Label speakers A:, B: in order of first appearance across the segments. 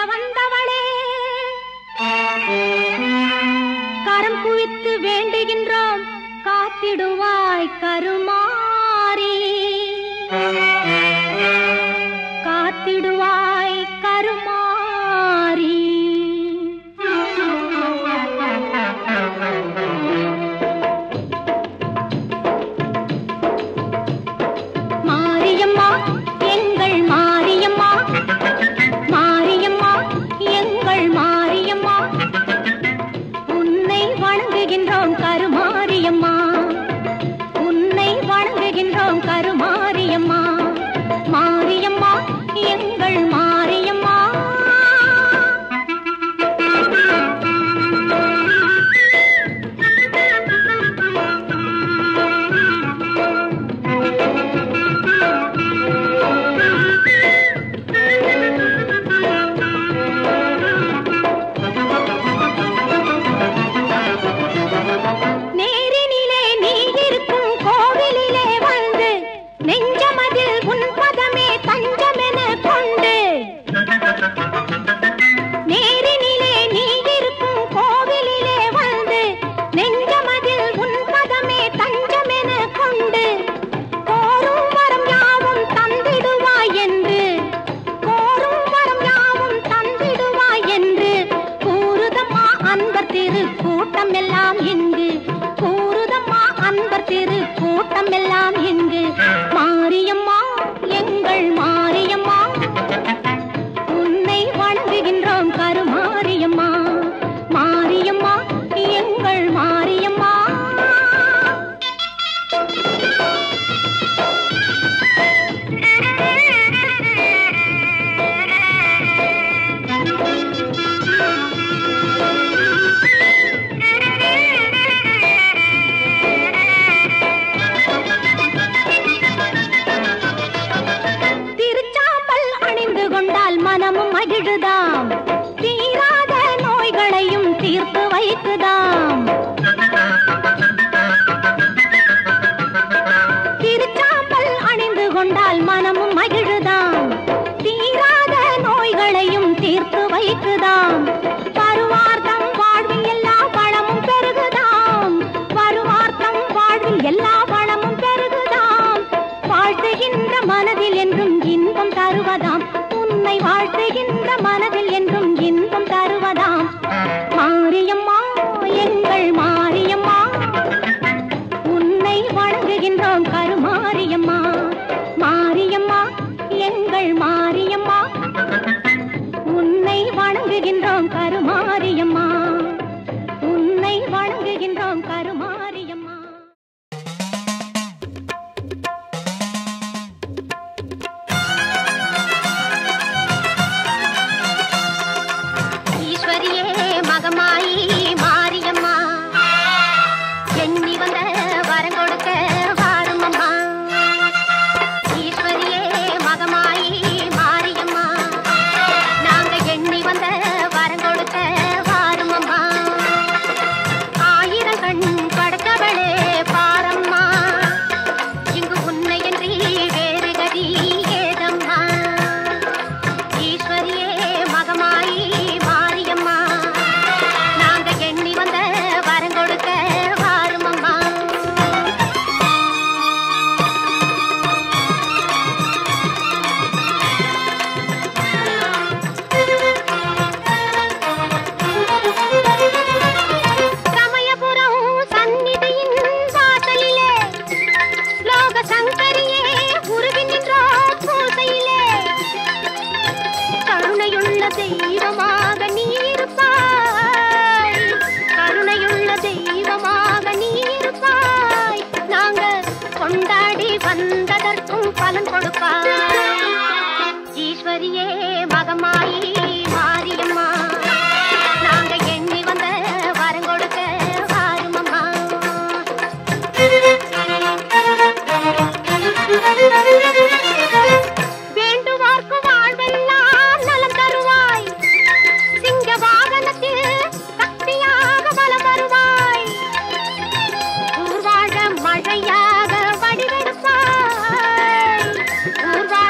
A: வந்தவளே கரம் குவித்து வேண்டுகின்றோம் காத்திடுவாய் கருமாறி காத்திடுவாய் கருமாறி மாரியம்மா எங்கள் மாரியம்மா மாரியம்மா எங்கள் மாரியம்மா உன்னை வணங்குகின்றோம் கருமாரியம்மா உன்னை வணங்குகின்றோம் கருமாரியம்மா மாரியம்மா எங்கள் மாரியம்மா நேரினிலே நீ இருக்கும் கோவிலிலே வந்து நெஞ்சமதில் உன் பதமே தஞ்சமென கொண்டு நேரினிலே நீ இருக்கும் கோவிலிலே வந்து நெஞ்சமதில் உன் பதமே தஞ்சமென கொண்டு கோரும் வரம் யாவும் தந்திடுவாய் என்று கோரும் வரம் யாவும் தந்திடுவாய் என்று கூறுதம்மா அன்பர் திரு கூட்டம் எல்லாம் இங்கு கூறுதம்மா அன்பர் திரு கூட்டம் எல்லாம் இங்கு மாரியம்மா எங்கள் மாரியம்மா உன்னை வணங்குகின்றோம் கருமாரியம்மா மாரியம்மா எங்கள் மாரியம்மா திருச்சாம்பல் அணிந்து கொண்டால் மனமும் மகிழுதாம் தீராத நோய்களையும் தீர்த்து வைக்குதாம் திருச்சாம்பல் அணிந்து கொண்டால் மனமும் மகிழுதாம் தீராத நோய்களையும் தீர்த்து வைக்குதாம் பருவார்த்தம் வாழ்வில் எல்லா வளமும் பெருகுதாம் பருவார்த்தம் வாழ்வில் எல்லா வளமும் பெருகுதாம் வாழ்த்துகின்ற மனதில் என்றும் இன்பம் தருவதாம் உன்னை வாழ்த்துகின்ற மனதில் என்றும் இன்பம் தருவதாம் மாரியம்மா எங்கள் மாரியம்மா உன்னை வணங்குகின்றோம் கருமாரியம்மா மாரியம்மா எங்கள் மாரியம்மா உன்னை வணங்குகின்றோம் கருமாரியம்மா உன்னை வணங்குகின்றோம் கருமாரியம்மா ஈஸ்வரியே மகமாயி மாரியம்மா எண்ணி வந்த வரம் கொடுக்க வாருமம்மா ஈஸ்வரியே மகமாயி மாரியம்மா நாங்க எண்ணி வந்த வரம் கொடுக்க வாருமம்மா ஆயிரம் கண் படைத்தவளே பாரம்மா இங்கு உன்னையன்றி வேறு கதி ஏதம்மா ஈஸ்வரியே மகமாயி மாரியம்மா நாங்க எண்ணி வந்த வரம் கொடுக்க வாருமம்மா சமயபுரம் சந்நிதியின் வாசலிலே லோக சங்கரியே உருகி நின்றோர் பூசையிலே கருணையுள்ள தெய்வமாக நீ இருப்பாய் கருணையுள்ள தெய்வமாக நீ இருப்பாய் நாங்க கொண்டாடி வந்ததற்கும் பலன் கொடுப்பாய் ஈஸ்வரியே மகமாயி மாரியம்மா நாங்க எண்ணி வந்த வரம் கொடுக்க வாருமம்மா வேண்டுவார்க்கு வாழ்வெல்லாம் நலம் தருவாய் சிங்க வாகனத்தில் சக்தியாக பலம் வருவாய் ஊர்வாழ மழையாக வடிவெடுப்பாய் ஊர்வாழ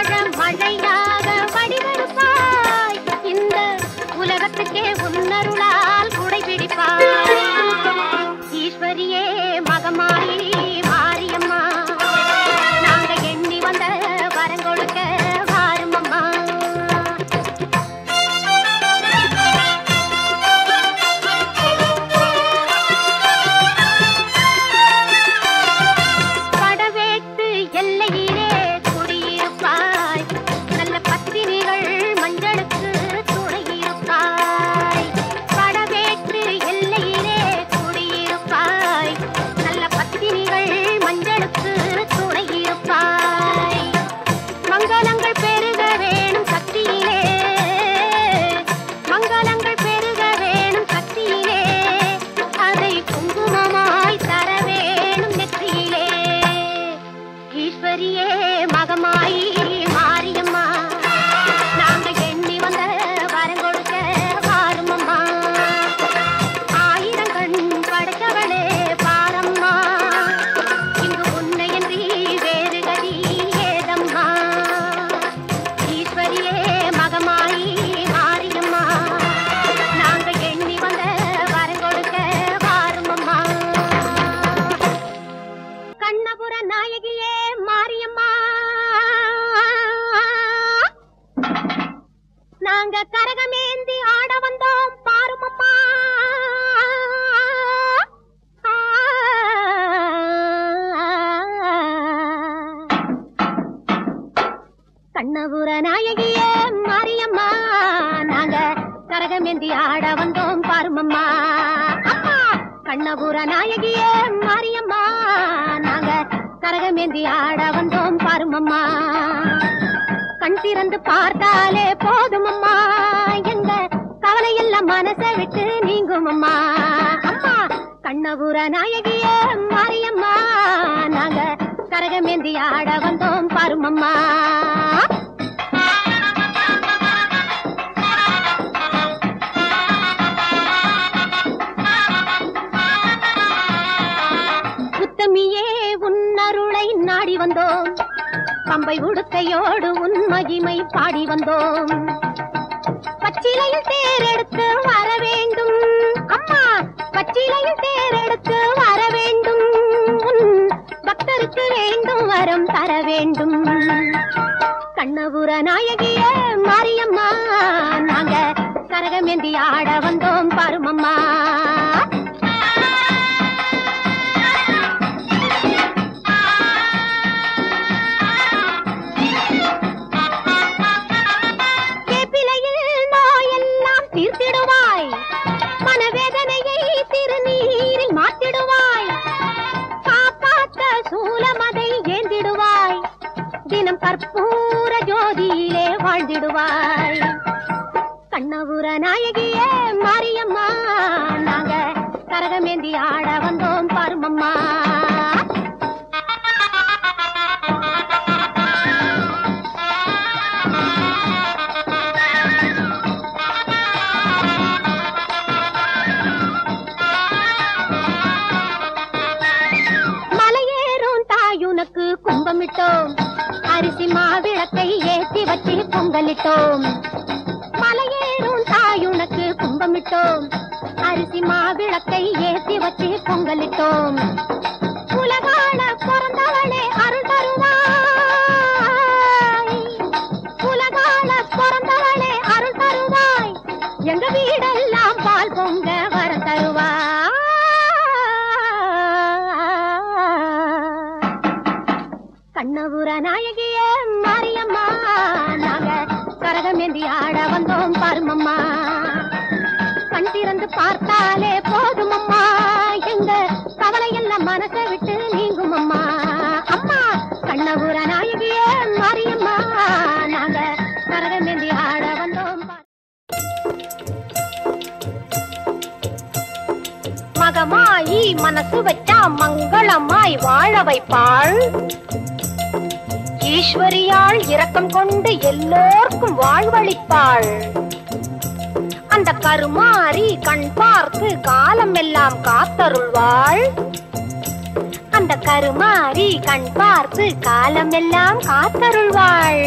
A: மகமாயி மாரியம்மா நாங்க எண்ணி வந்த வரம் கொடுக்க வாருமம்மா ஆயிரம் கண் படைத்தவளே பாரம்மா இங்கு உன்னையன்றி வேறு கதி ஏதம்மா ஈஸ்வரியே மகமாயி மாரியம்மா நாங்க எண்ணி வந்த வரம் கொடுக்க வாருமம்மா கண்ணபுர நாயகியே மாரியம்மா நாங்க கரகமேந்தி ஆட வந்தோம் பாருமம்மா கண்ணபுர நாயகியே மாரியம்மா நாங்க கரகமேந்தி ஆட வந்தோம் பாருமம்மா அம்மா கண்ணபுர நாயகியே மாரியம்மா நாங்க கரகமேந்தி ஆட வந்தோம் பாருமம்மா கண் திறந்து பார்த்தாலே போதும் அம்மா எங்க கவலை எல்லாம் மனசை விட்டு நீங்கும் அம்மா அம்மா கண்ணபுர நாயகியே மாரியம்மா நாங்க கரகமேந்தி ஆட வந்தோம் பாருமம்மா உத்தமியே உன்னருளை நாடி வந்தோம் பம்பை உடுக்கையோடு உன் மகிமை பாடி வந்தோம் பச்சிலையில் தேரெடுத்து வர வேண்டும் அம்மா பச்சிலையில் தேரெடுத்து வர வேண்டும் உன் பக்தருக்கு வேண்டும் வரம் தர வேண்டும் கண்ணபுர நாயகிய மாரியம்மா நாங்க கரகமேந்தி ஆட வந்தோம் பாருமம்மா வேப்பிலையில் நோயெல்லாம் தீர்த்திடுவாய் மனவேதனையை திருநீரில் மாத்திடுவாய் காப்பாற்ற சூலமதை ஏந்திடுவாய் தினம் கற்பூர ஜோதியிலே வாழ்ந்திடுவாய் கண்ணபுர நாயகியே மாரியம்மா நாங்க கரகமேந்தி ஆட வந்தோம் பாருமம்மா மலையேறும் தாயுனக்கு கும்பமிட்டோம் அரிசி மாவிளக்கை ஏத்தி வச்சு பொங்கலிட்டோம் மலையேறும் தாயுனக்கு கும்பமிட்டோம் அரிசி மாவிளக்கை ஏத்தி வச்சு பொங்கலிட்டோம் உலகான பிறந்தவளே அருள் தருவாய் உலகான பிறந்தவளே அருள் தருவாய் எங்க வீடெல்லாம் பால் பொங்க வர தருவாய் கண்ணபுர நாயகிய மாரியம்மா நாங்க கரகமேந்தி ஆட வந்தோம் பாருமம்மா கண் திறந்து பார்த்தாலே போதுமம்மா எங்க கவலை எல்லாம் மனசை விட்டு நீங்கும் அம்மா அம்மா கண்ணபுர நாயகிய மாரியம்மா நாங்க கரகமேந்தி ஆட வந்தோம் பாரு. மகமாயி மனசு வச்சா மங்களமாய் வாழ வைப்பாள் ஈஸ்வரியாள் இரக்கம் கொண்டு எல்லோர்க்கும் வாழ்வளிப்பாள் அந்த கருமாறி கண் பார்த்து காலம் எல்லாம் காத்தருள்வாள் அந்த கருமாறி கண் பார்த்து காலம் எல்லாம் காத்தருள்வாள்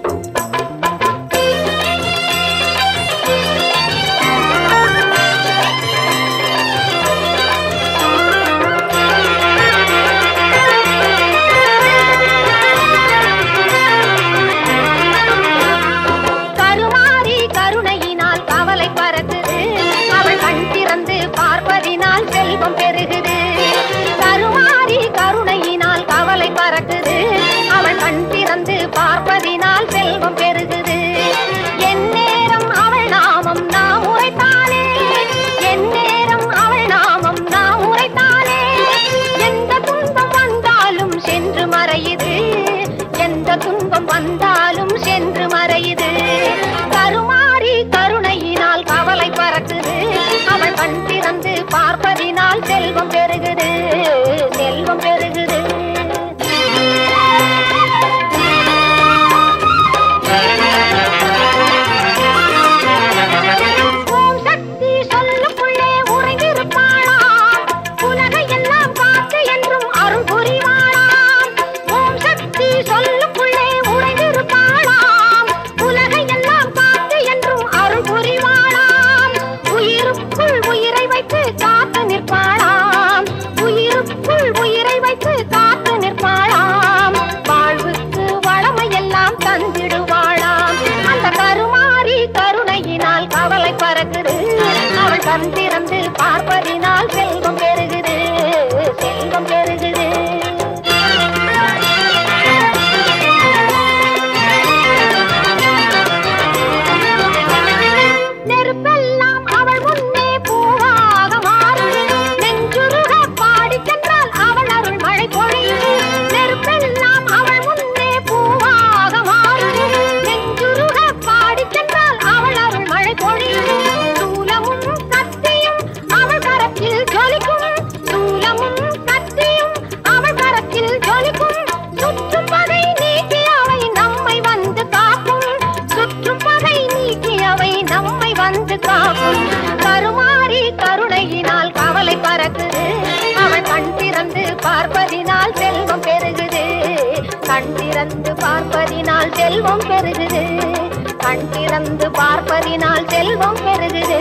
A: கருமாறி கருணையினால் கவலை பறக்குது அவள் கண் திறந்து பார்ப்பதினால் செல்வம் பெருகுது கருமாறி கருணையினால் கவலை பறக்குது அவள் கண் திறந்து பார்ப்பதினால் செல்வம் பெருகுது எந்நேரம் அவள் நாமம் நாம் உரைத்தாலே எந்நேரம் அவள் நாமம் நாம் உரைத்தாலே எந்த துன்பம் வந்தாலும் சென்று மறையுது எந்த துன்பம் வந்தாலும் சென்று மறையுது கருமாறி கருணையினால் கவலை பறக்குது அவள் கண் திறந்து பார்ப்பதினால் செல்வம் பெருகுது செல்வம் பெருகுது கண் திறந்து பார்ப்பதினால் செல்வம் பெருகுது செல்வம் பெருகுது நெருப்பெல்லாம் அவள் முன்னே பூவாக மாறும் நெஞ்சுருக பாடிச் சென்றால் அவள் அருள் மழை பொழியும் நெருப்பெல்லாம் அவள் முன்னே பூவாக மாறும் நெஞ்சுருக பாடிச் சென்றால் அவள் அருள் மழை பொழியும் சூலமும் கத்தியும் அவள் கரத்தில் ஜொலிக்கும் சூலமும் கத்தியும் அவள் கரத்தில் ஜொலிக்கும் சுற்றும் பகை நீக்கி அவை நம்மை வந்து காக்கும் சுற்றும் பகை நீக்கி அவை நம்மை வந்து காக்கும் கருமாறி கருணையினால் கவலை பறக்குது அவள் கண் திறந்து பார்ப்பதினால் செல்வம் பெருகுது கண் திறந்து பார்ப்பதினால் செல்வம் பெருகுது கண் திறந்து பார்ப்பதினால் செல்வம் பெருகுது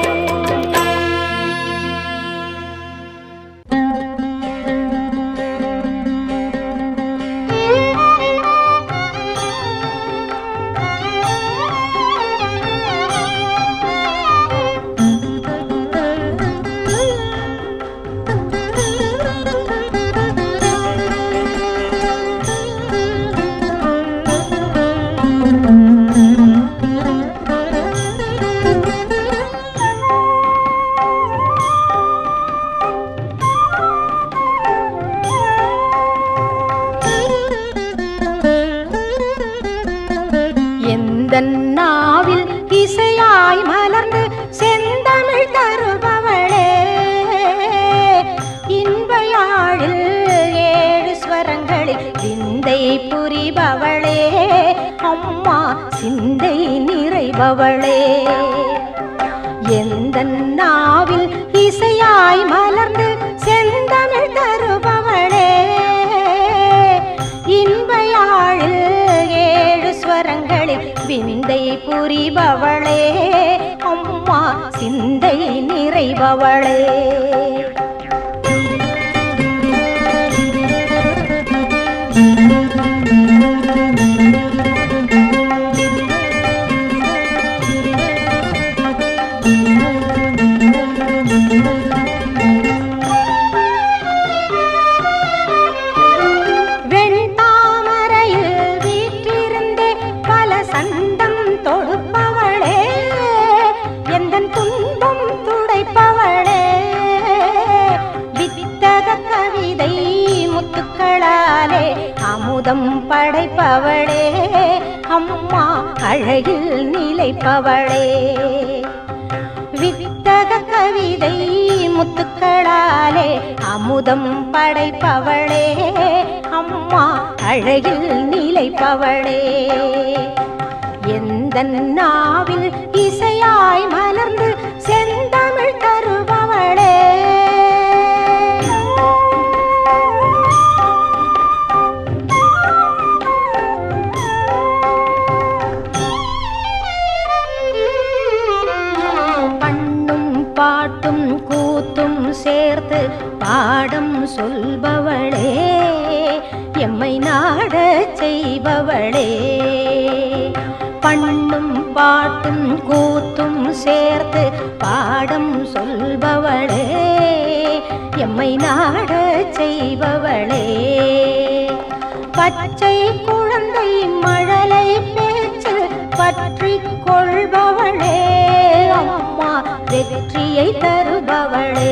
B: எந்த நாவில் இசையாய் மலர்ந்து செந்தமிழ் தருபவளே இன்பயாழில் ஏழு ஸ்வரங்களில் விந்தை புரிபவளே அம்மா சிந்தை நிறைபவளே எந்த நாவில் இசையாய் மலர்ந்து செந்தமிழ் தருபவளே இன்பயாழில் ஏழு ஸ்வரங்களில் விந்தை புரிபவளே அம்மா சிந்தை நிறைபவளே வெண்தாமரையில் வீற்றிருந்தே பல சந்தம் தொடுப்பவளே எந்தன் துன்பம் துடைப்பவளே வித்தக கவிதை முத்துக்களாலே அமுதம் படைப்பவளே அம்மா அழகில் நிலைப்பவளே வித்தக கவிதை முத்துக்களாலே அமுதம் படைப்பவளே அம்மா அழகில் நிலைப்பவளே எந்த நாவில் இசையாய் மலர்ந்து செந்தமிழ் தருபவளே பண்ணும் பாட்டும் கூத்தும் சேர்த்து பாடம் சொல்பவளே எம்மை நாடச் செய்பவளே பண்ணும் பாட்டும் கூத்தும் சேர்த்து பாடம் சொல்பவளே எம்மை நாடச் செய்பவளே பச்சை குழந்தை மழலை பேச்சு பற்றி கொள்பவளே அம்மா வெற்றியை தருபவளே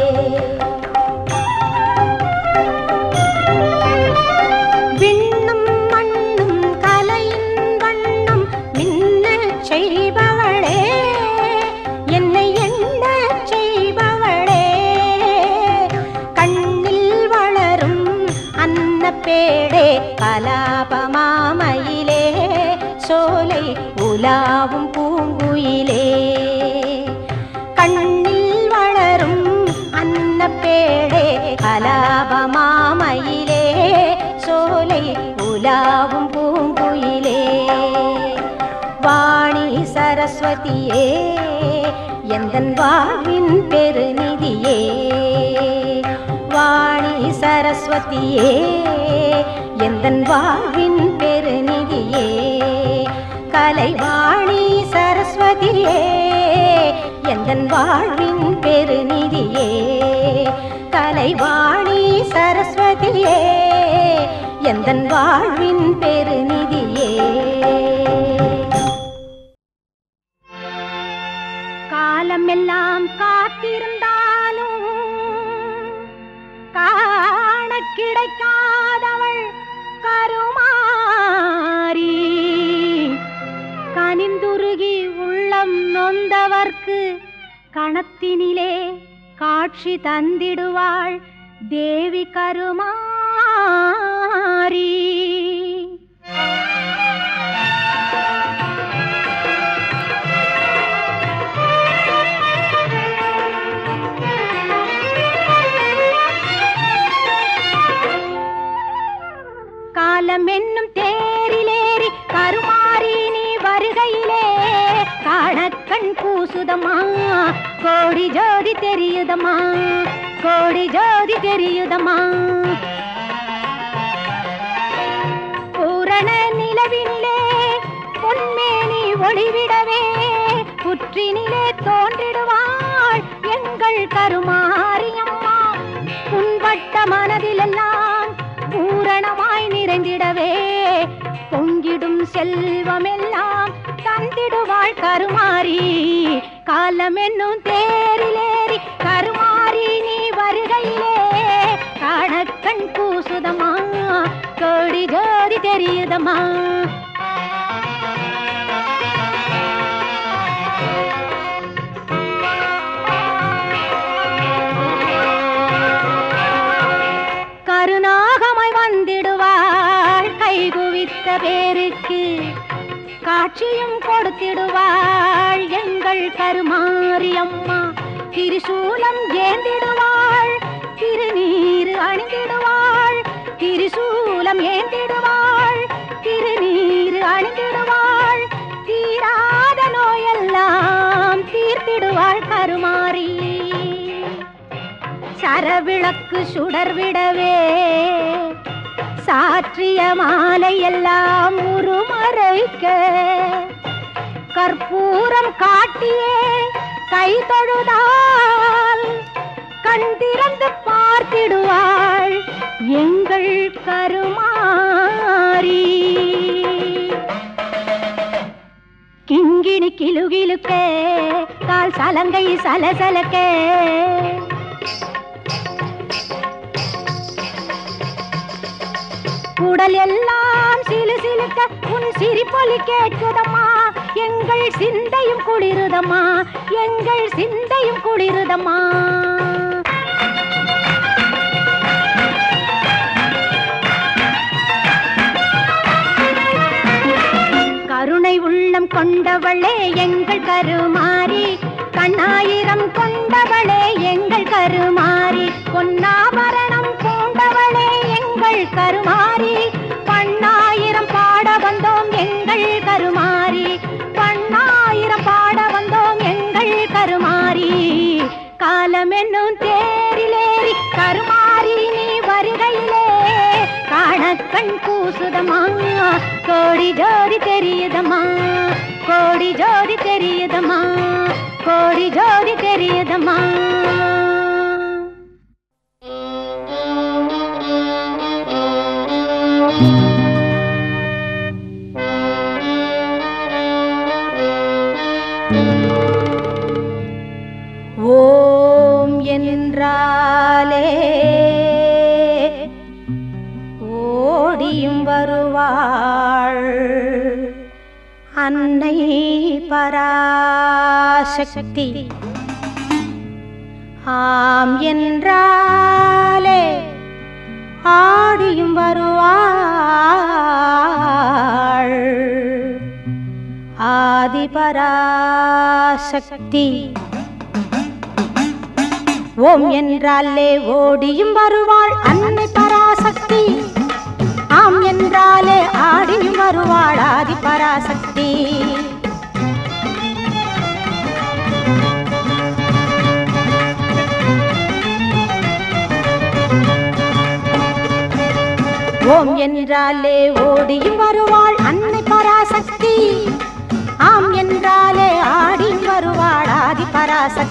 B: விண்ணும் மண்ணும் கலையின் வண்ணம் மின்னல் செய்பவளே என்னை என்ன செய்பவளே கண்ணில் வளரும் அன்னப்பேடே கலாபமாமையிலே சோலை உலாவும் பூங்குயிலே கண்ணில் வளரும் அன்னப்பேடே கலாபமாமையிலே சோலை உலாவும் பூங்குயிலே வாணி சரஸ்வதியே எந்தன் வாழ்வின் பெருநிதியே வாணி சரஸ்வதியே எந்தன் வாழ்வின் பெருநிதியே கலைவாணி சரஸ்வதியே என் எந்தன் வாழ்வின் பெருநிதியே கலைவாணி சரஸ்வதியே எந்தன் வாழ்வின் பெருநிதியே காலமெல்லாம் காத்திருந்தாலும் காண கிடைக்காதவள் கருமாரி கனிந்துருகி உள்ளம் நொந்தவர்க்கு கணத்தினிலே காட்சி தந்திடுவாள் தேவி கருமாரி காலம் என்னும் தேரிலேறி கருமாறி நீ வருகையிலே காணக்கண் கூசுதம்மா கோடி ஜோதி தெரியுதம்மா கோடி ஜோதி தெரியுதம்மா பூரண நிலவினிலே பொன்மேனி ஒளிவிடவே புற்றினிலே தோன்றிடுவாள் எங்கள் கருமாரியம்மா புண்பட்ட மனதிலெல்லாம் பூரணமாய் நிறைந்திடவே பொங்கிடும் செல்வமெல்லாம் தந்திடுவாள் கருமாரி காலம் என்னும் தேரிலேறி கருமாரி நீ வருகையிலே காணக்கண் கூசுதம்மா கோடி ஜோதி தெரியுதம்மா கருணாகமாய் வந்திடுவாள் கைகுவித்த பேருக்கு காட்சியும் கொடுத்திடுவாள் எங்கள் கருமாரியம்மா திரிசூலம் ஏந்திடுவாள் திருநீர் அணிந்திடுவாள் திரிசூலம் ஏந்திடுவாள் திருநீர் அணிந்திடுவாள் தீராத நோயெல்லாம் தீர்த்திடுவாள் கருமாரி சரவிளக்கு சுடர்விடவே சாற்றிய மாலை எல்லாம் உருமறைக்க கற்பூரம் காட்டியே கை தொழுதால் கண் திறந்து பார்த்திடுவாள் எங்கள் கருமாரி கிங்கிணி கிலுகிலுக்க கால் சலங்கை சலசலக்க உடல் எல்லாம் சிலு சிலுக்க உன் சிரிப்பொலி கேட்குதம்மா எங்கள் சிந்தையும் குளிருதம்மா எங்கள் சிந்தையும் குளிருதம்மா கருணை உள்ளம் கொண்டவளே எங்கள் கருமாரி கண்ணாயிரம் கொண்டவளே எங்கள் கருமாரி பொன்னாபரணம் பூண்டவளே எங்கள் கருமாரி பண்ணாயிரம் பாட வந்தோம் எங்கள் கருமாரி பண்ணாயிரம் பாட வந்தோம் எங்கள் கருமாரி காலம் என்னும் தேரிலேறி கருமாரி நீ வருகையிலே காணக்கண் கூசுதம்மா கோடி ஜோதி தெரியுதம்மா கோடி ஜோதி தெரியுதம்மா கோடி ஜோதி தெரியுதம்மா ஓம் என்றாலே ஓடியும் வருவாள் அன்னை பராசக்தி ஆம் என்றாலே ஆடியும் வருவாள் ஆதிபராசக்தி ஓம் என்றாலே ஓடியும் வருவாள் அன்னை பராசக்தி ஆம் என்றாலே ஆடியும் வருவாள் ஆதி பராசக்தி ஓம் என்றாலே ஓடியும் வருவாள் அன்னை பராசக்தி ஆம் என்றாலே ஆடியும் வருவாள் ஆதி பராசக்தி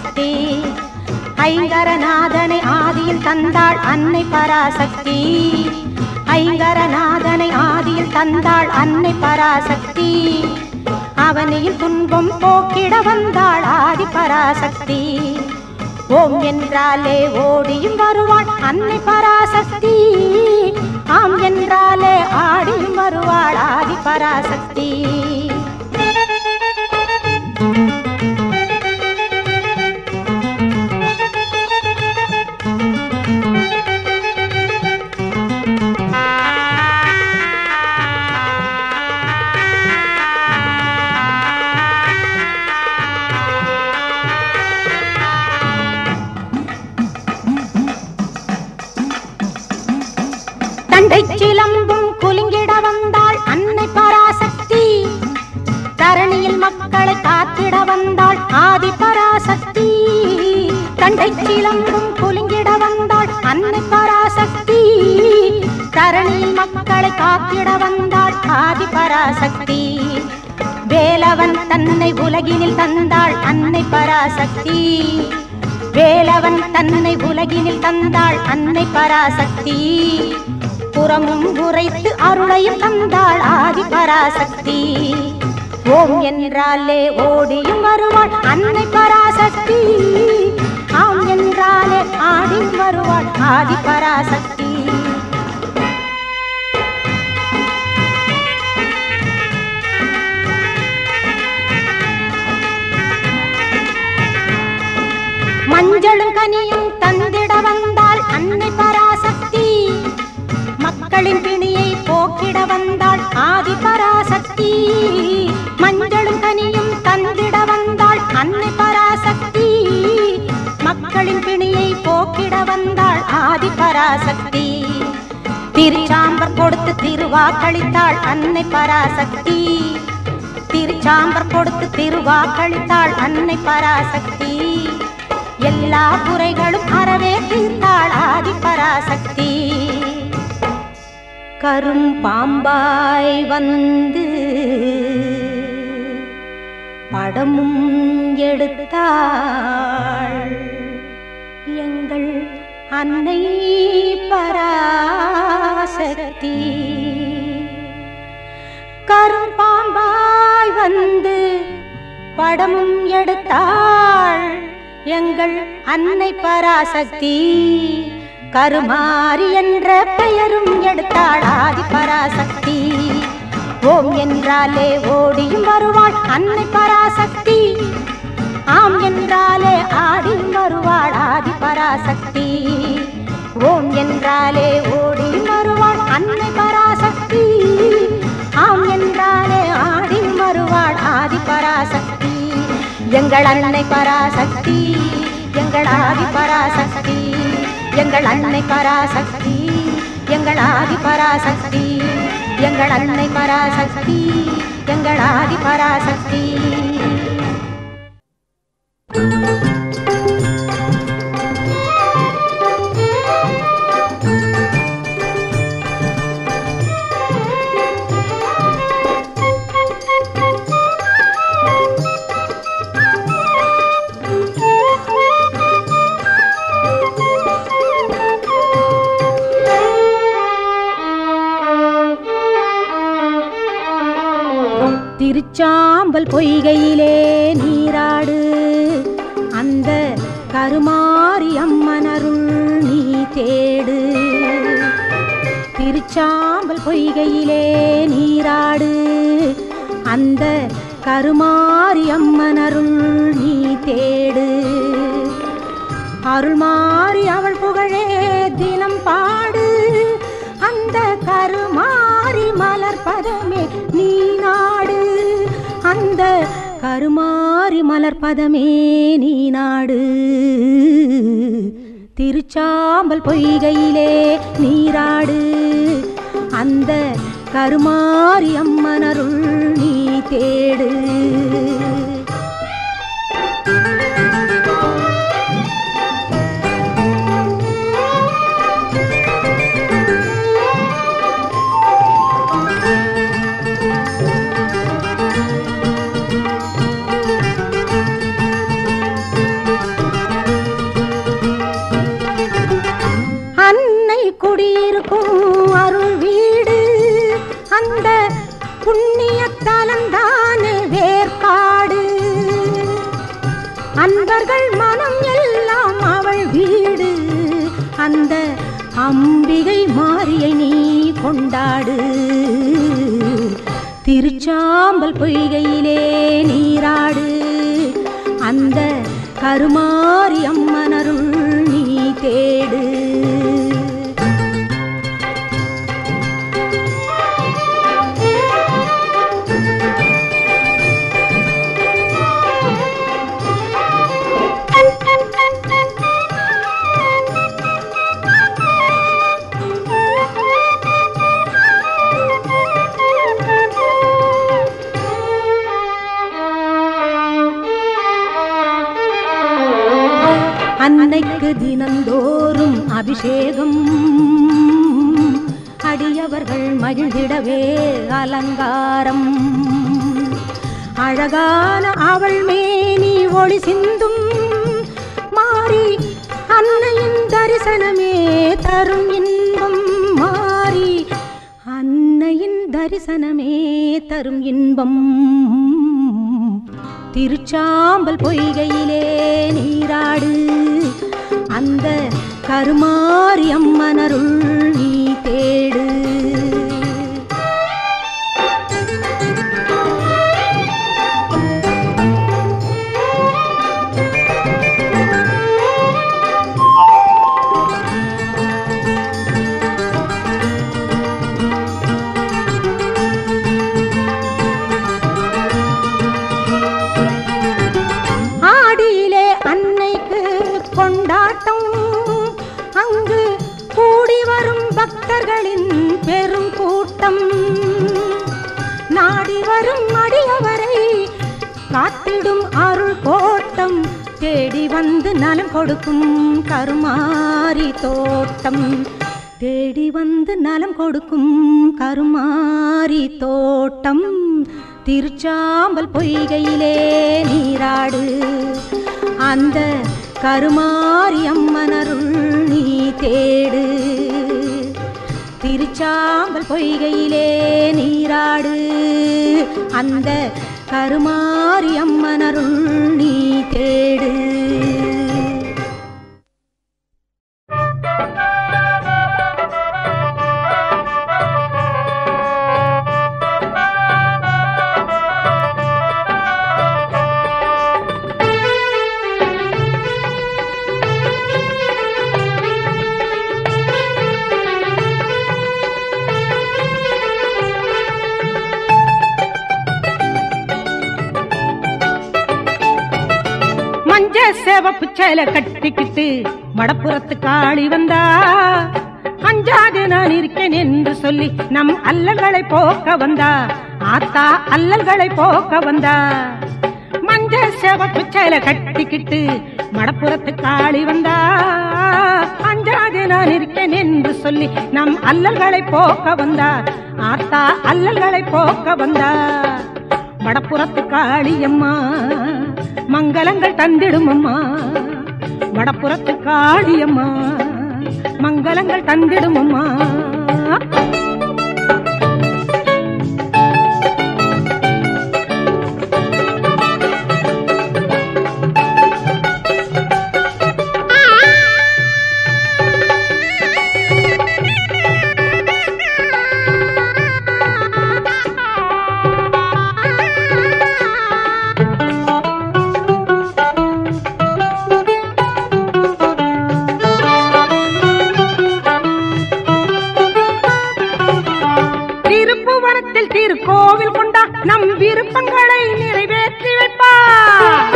B: ஐங்கரநாதனை ஆதியில் தந்தாள் அன்னை பராசக்தி ஐங்கரநாதனை ஆதியில் தந்தாள் அன்னை பராசக்தி அவனியில் துன்பம் போக்கிட வந்தாள் ஆதி பராசக்தி ஓம் என்றாலே ஓடியும் வருவாள் அன்னை பராசக்தி ஆம் என்றாலே ஆடியும் வருவாள் ஆதி பராசக்தி தண்டை சிலம்பும் குலுங்கிட வந்தாள் அன்னை பராசக்தி தரணியில் மக்களை காத்திட வந்தாள் ஆதி பராசக்தி தண்டை சிலம்பும் குலுங்கிட வந்தாள் அன்னை பராசக்தி தரணியில் மக்களை காத்திட வந்தாள் ஆதி பராசக்தி வேலவன் தன்னை உலகினில் தந்தாள் அன்னை பராசக்தி வேலவன் தன்னை உலகினில் தந்தாள் அன்னை பராசக்தி புறமும் உரைத்து அருளையும் தந்தாள் ஆதி பராசக்தி ஓம் என்றாலே ஓடியும் வருவாள் அன்னை பராசக்தி ஆம் என்றாலே ஆடியும் வருவாள் ஆதி பராசக்தி மஞ்சளும் கனியும் தந்திட வந்தாள் அன்னை பராசக்தி மக்களின் பிணியை போக்கிட வந்தாள் ஆதி பராசக்தி மஞ்சளும் கனியும் தந்திட வந்தாள் அன்னை பராசக்தி மக்களின் பிணியை போக்கிட வந்தாள் ஆதி பராசக்தி திருச்சாம்பர் கொடுத்து திருவாக்களித்தாள் அன்னை பராசக்தி திருச்சாம்பர் கொடுத்து திருவாக்களித்தாள் அன்னை பராசக்தி எல்லா குறைகளும் அறவே தீர்த்தாள் ஆதி பராசக்தி கரும் பாம்பாய் வந்து படமும் எடுத்தாள் எங்கள் அன்னை பராசக்தி கரும்பாம்பாய் வந்து படமும் எடுத்தாள் எங்கள் அன்னை பராசக்தி கருமாரி என்ற பெயரும் எடுத்தாள் ஆதி பராசக்தி ஓம் என்றாலே ஓடியும் வருவாள் அன்னை பராசக்தி ஆம் என்றாலே ஆடியும் வருவாள் ஆதி பராசக்தி ஓம் என்றாலே ஓடியும் வருவாள் அன்னை பராசக்தி ஆம் என்றாலே ஆடியும் வருவாள் ஆதி பராசக்தி எங்கள் அன்னை பராசக்தி எங்கள் ஆதி பராசக்தி எங்கள் அன்னை பராசக்தி எங்கள் ஆதி பராசக்தி எங்கள் அன்னை பராசக்தி எங்கள் ஆதி பராசக்தி திருச்சாம்பல் பொய்கையிலே நீராடு அந்த கருமாரி அம்மனருள் நீ தேடு திருச்சாம்பல் பொய்கையிலே நீராடு அந்த கருமாரி அம்மனருள் நீ தேடு அருள் மாறி அவள் புகழே தினம் பாடு அந்த கருமாரி மலர் பதமே நீ நாடு அந்த கருமாரி மலர் பதமே நீ நாடு திருச்சாம்பல் பொய்கையிலே நீராடு அந்த கருமாரி அம்மனருள் நீ தேடு தலந்தானு வேர்க்காடு அன்பர்கள் மனம் எல்லாம் அவள் வீடு அந்த அம்பிகை மாரியை நீ கொண்டாடு திருச்சாம்பல் பொய்கையிலே நீராடு அந்த கருமாரி அம்மனருள் நீ தேடு அன்னைக்கு தினந்தோறும் அபிஷேகம் அடியவர்கள் மகிழ்ந்திடவே அலங்காரம் அழகான அவள் மேனி ஒளி சிந்தும் மாறி அன்னையின் தரிசனமே தரும் இன்பம் மாறி அன்னையின் தரிசனமே தரும் இன்பம் திருச்சாம்பல் பொய்கையிலே நீராடு அந்த கருமாரி அம்மனருள் நீ தேடு ஆடியிலே அன்னைக்கு கொண்டாட்டம் அங்கு கூடி வரும் பக்தர்களின் பெரும் கூட்டம் நாடி வரும் அடியவரை காத்திடும் அருள் கோட்டம் தேடி வந்து நலம் கொடுக்கும் கருமாரி தோட்டம் தேடி வந்து நலம் கொடுக்கும் கருமாரி தோட்டம் திருச்சாம்பல் பொய்கையிலே நீராடு அந்த கருமாரி அம்மனருள் நீ தேடு திருச்சாம்பல் பொய்கையிலே நீராடு அந்த கருமாரி அம்மனருள் நீ தேடு
C: மஞ்ச சேவப்பு சேலை கட்டிக்கிட்டு மடப்புறத்து காளி வந்தா அஞ்சாது நான் இருக்கேன் என்று சொல்லி நம் அல்லல்களை போக்க வந்தா ஆத்தா அல்லல்களை போக்க வந்தா மஞ்ச சேவப்பு சேலை கட்டிக்கிட்டு மடப்புறத்து காளி வந்தா அஞ்சாது நான் இருக்கேன் என்று சொல்லி நம் அல்லல்களை போக்க வந்தா ஆத்தா அல்லல்களை போக்க வந்தா வடப்புறத்து காளியம்மா மங்களங்கள் தந்திடும் அம்மா வடப்புறத்து காளியம்மா மங்களங்கள் தந்திடும் அம்மா திருப்புவனத்தில் திருக்கோவில் கொண்டா நம் விருப்பங்களை நிறைவேற்றி வைப்பார்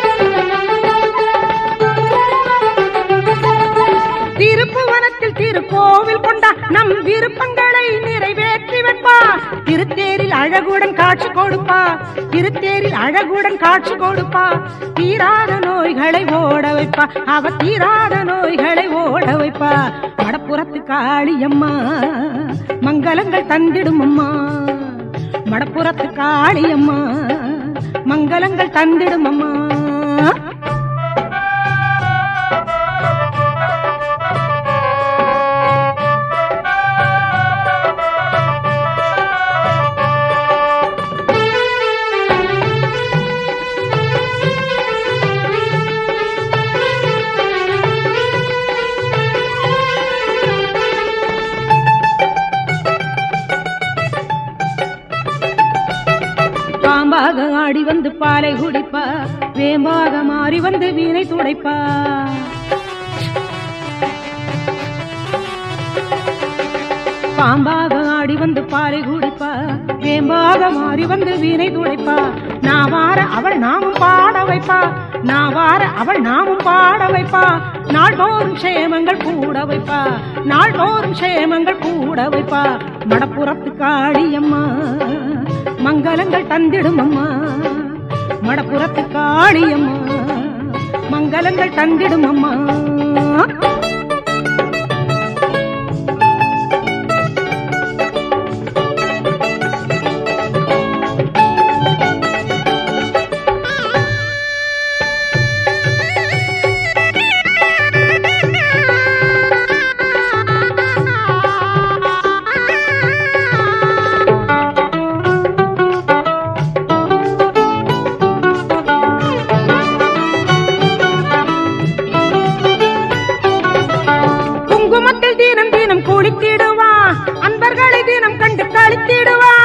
C: திருப்புவனத்தில் திருக்கோவில் கொண்டா நம் விருப்பங்களை நிறைவேற்றி வைப்பா திருத்தேரில் அழகுடன் காட்சி கொடுப்பா திருத்தேரில் அழகுடன் காட்சி கொடுப்பா தீராத நோய்களை ஓட வைப்பா அவ தீராத நோய்களை ஓட வைப்பா வடப்புறத்து காளியம்மா மங்களங்கள் தந்திடும் அம்மா மடப்புறத்து காளியம்மா மங்களங்கள் தந்திடும் அம்மா பாம்பாக ஆடி வந்து பாலை குடிப்பா வேம்பாக மாறி வந்து வீணை துடைப்பா பாம்பாக ஆடி வந்து பாலை குடிப்பா வேம்பாக மாறி வந்து வீணை துடைப்பா நான் வார அவள் நாமும் பாட வைப்பா நான் வார அவள் நாமும் பாட வைப்பா நாள்தோறும் சேமங்கள் கூட வைப்பா நாள்தோறும் சேமங்கள் கூட வைப்பா மடப்புறத்து காளியம்மா மங்களங்கள் தந்திடும் அம்மா மடப்புறத்து காளியம்மா மங்களங்கள் தந்திடும் அம்மா குங்குமத்தில் தீனம் தீனம் குளித்திடுவா அன்பர்களை தினம் கண்டு கழித்திடுவா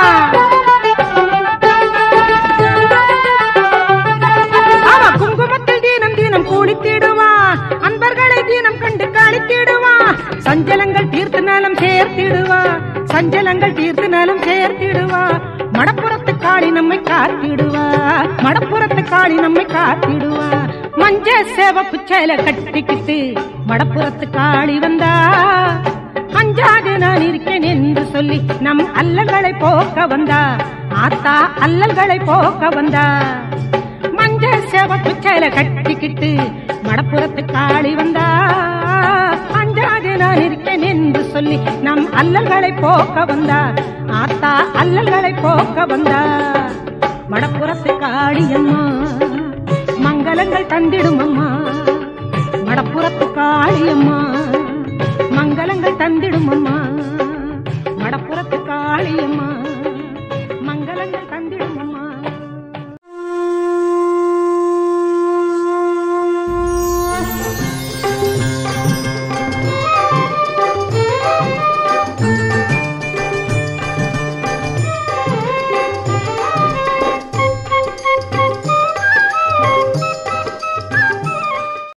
C: அவ குங்குமத்தில் தீனம் தீனம் குளித்திடுவா அன்பர்களை தினம் கண்டு கழித்திடுவா சஞ்சலங்கள் தீர்த்து நலம் சேர்த்திடுவா சஞ்சலங்கள் தீர்த்து நலம் சேர்த்திடுவா மடப்புறத்து காளி நம்மை காத்திடுவா மடப்புறத்து காளி நம்மை காத்திடுவா மஞ்ச சேவப்பு சேலை கட்டிக்கிட்டு மடப்புறத்து காளி வந்தா அஞ்சாது நான் இருக்கேன் என்று சொல்லி நம் அல்லல்களை போக்க வந்தா ஆத்தா அல்லல்களை போக்க வந்தா மஞ்ச சேவப்பு சேலை கட்டிக்கிட்டு மடப்புறத்து காளி வந்தா அஞ்சாது நான் இருக்கேன் என்று சொல்லி நம் அல்லல்களை போக்க வந்தா ஆத்தா அல்லல்களை போக்க வந்தா மடப்புறத்து காளியம்மா மங்களங்கள் தந்திடும் அம்மா மடப்புறத்து காளியம்மா மங்களங்கள் தந்திடும் அம்மா மடப்புறத்து காளியம்மா